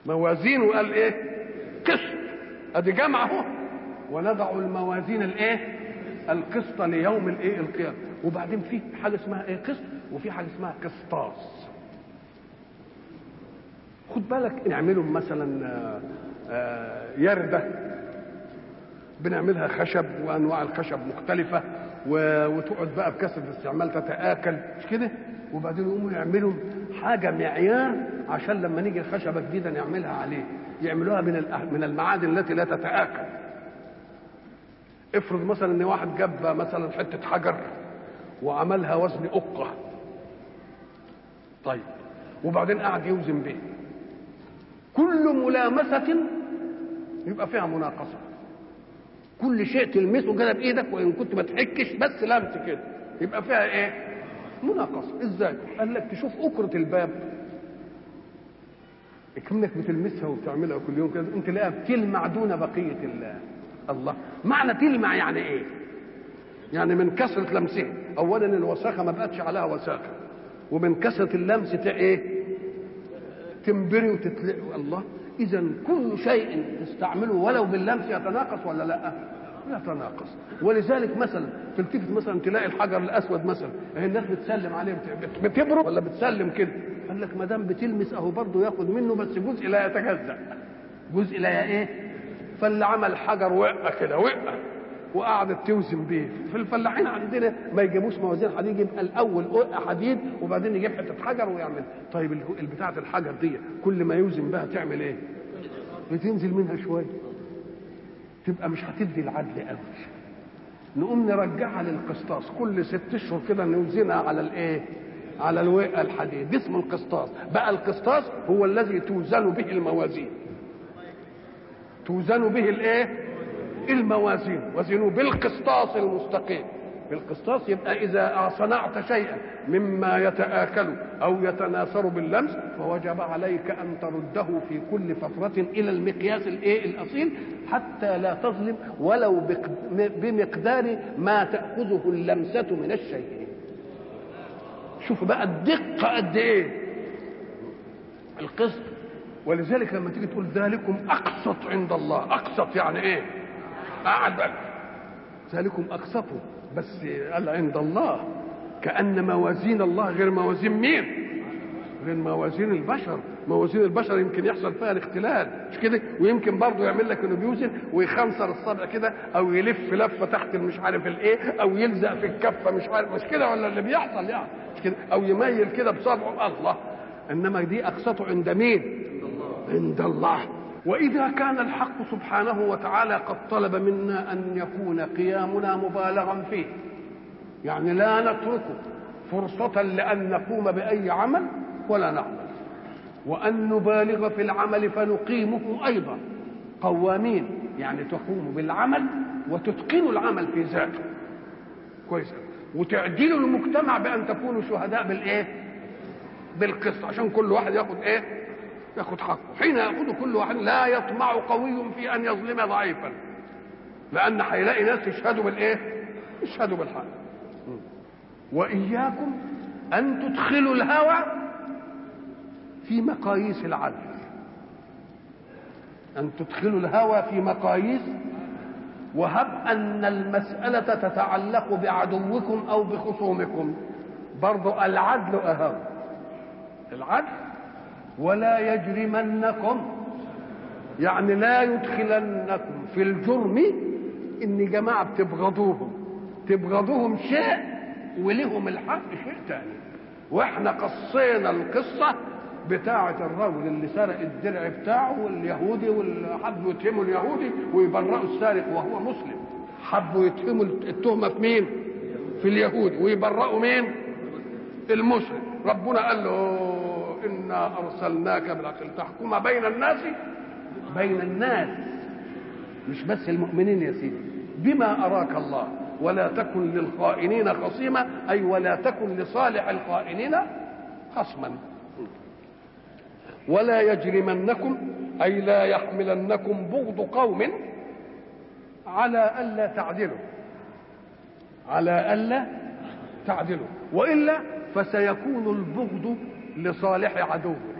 موازين وقال ايه قسط ادي جمع اهو ونضع الموازين الايه القسط ليوم الايه القيامه وبعدين في حاجه اسمها ايه قسط وفي حاجه اسمها قسطاس خد بالك نعمله مثلا آه، آه، يرده بنعملها خشب وانواع الخشب مختلفه و- وتقعد بقى بكثره الاستعمال تتاكل مش كده وبعدين يقوموا يعملوا حاجه معيار عشان لما نيجي خشبه جديده نعملها عليه يعملوها من الأه- من المعادن التي لا تتاكل افرض مثلا ان واحد جاب مثلا حته حجر وعملها وزن أقة طيب وبعدين قعد يوزن به كل ملامسة يبقى فيها مناقصة كل شيء تلمسه كده بايدك وان كنت ما تحكش بس لمس كده يبقى فيها ايه مناقصة ازاي قال لك تشوف أكرة الباب كأنك بتلمسها وبتعملها كل يوم كده انت لاقيها بتلمع دون بقية الله الله معنى تلمع يعني ايه يعني من كثرة لمسها اولا الوساخة ما بقتش عليها وساخة ومن كثرة اللمس ت- ايه تنبري وتتلق الله اذا كل شيء تستعمله ولو باللمس يتناقص ولا لا يتناقص ولذلك مثلا تلتفت مثلا تلاقي الحجر الاسود مثلا هي الناس بتسلم عليه بت- بت- بتبرد ولا بتسلم كده قال لك ما دام بتلمس اهو برضه ياخد منه بس جزء لا يتجزا جزء لا ايه فاللي عمل حجر وقع كده وقع وقعدت توزن بيه في الفلاحين عندنا ما يجيبوش موازين حديد يبقى الاول وقع حديد وبعدين يجيب حته حجر ويعمل طيب الهو- البتاعه الحجر دي كل ما يوزن بها تعمل ايه بتنزل منها شويه تبقى مش هتدي العدل قوي نقوم نرجعها للقسطاس كل ست اشهر كده نوزنها على الايه على الوقع الحديد ده اسمه القسطاس بقى القسطاس هو الذي توزن به الموازين توزن به الايه الموازين وزنوا بالقسطاس المستقيم بالقسطاس يبقى اذا صنعت شيئا مما يتاكل او يتناثر باللمس فوجب عليك ان ترده في كل فتره الى المقياس الايه الاصيل حتى لا تظلم ولو بق- بمقدار ما تاخذه اللمسه من الشيء شوف بقى الدقه قد ايه القسط ولذلك لما تيجي تقول ذلكم اقسط عند الله اقسط يعني ايه اعدل ذلكم اقسطوا بس قال عند الله كان موازين الله غير موازين مين غير موازين البشر موازين البشر يمكن يحصل فيها الاختلال مش كده ويمكن برضه يعمل لك انه بيوزن ويخنصر الصبع كده او يلف لفه تحت مش عارف الايه او يلزق في الكفه مش عارف مش كده ولا اللي بيحصل يعني مش كده او يميل كده بصبعه الله انما دي اقسطه عند مين عند الله واذا كان الحق سبحانه وتعالى قد طلب منا ان يكون قيامنا مبالغا فيه يعني لا نتركه فرصه لان نقوم باي عمل ولا نعمل وان نبالغ في العمل فنقيمه ايضا قوامين يعني تقوم بالعمل وتتقن العمل في ذاته كويس وتعدلوا المجتمع بان تكونوا شهداء بالايه بالقسط عشان كل واحد ياخد ايه ياخد حقه حين ياخذ كل واحد لا يطمع قوي في ان يظلم ضعيفا لان هيلاقي ناس يشهدوا بالايه يشهدوا بالحق واياكم ان تدخلوا الهوى في مقاييس العدل ان تدخلوا الهوى في مقاييس وهب ان المساله تتعلق بعدوكم او بخصومكم برضو العدل اهم العدل ولا يجرمنكم يعني لا يدخلنكم في الجرم ان جماعه بتبغضوهم تبغضوهم شيء ولهم الحق شيء تاني واحنا قصينا القصه بتاعة الرجل اللي سرق الدرع بتاعه واليهودي واللي حبوا يتهموا اليهودي ويبرئوا السارق وهو مسلم حبوا يتهموا التهمة في مين؟ في اليهودي ويبرئوا مين؟ المسلم ربنا قال له إنا أرسلناك بالحق لتحكم بين الناس بين الناس مش بس المؤمنين يا سيدي بما أراك الله ولا تكن للخائنين خصيما أي ولا تكن لصالح الخائنين خصما ولا يجرمنكم أي لا يحملنكم بغض قوم على ألا تعدلوا على ألا تعدلوا وإلا فسيكون البغض لصالح عدوه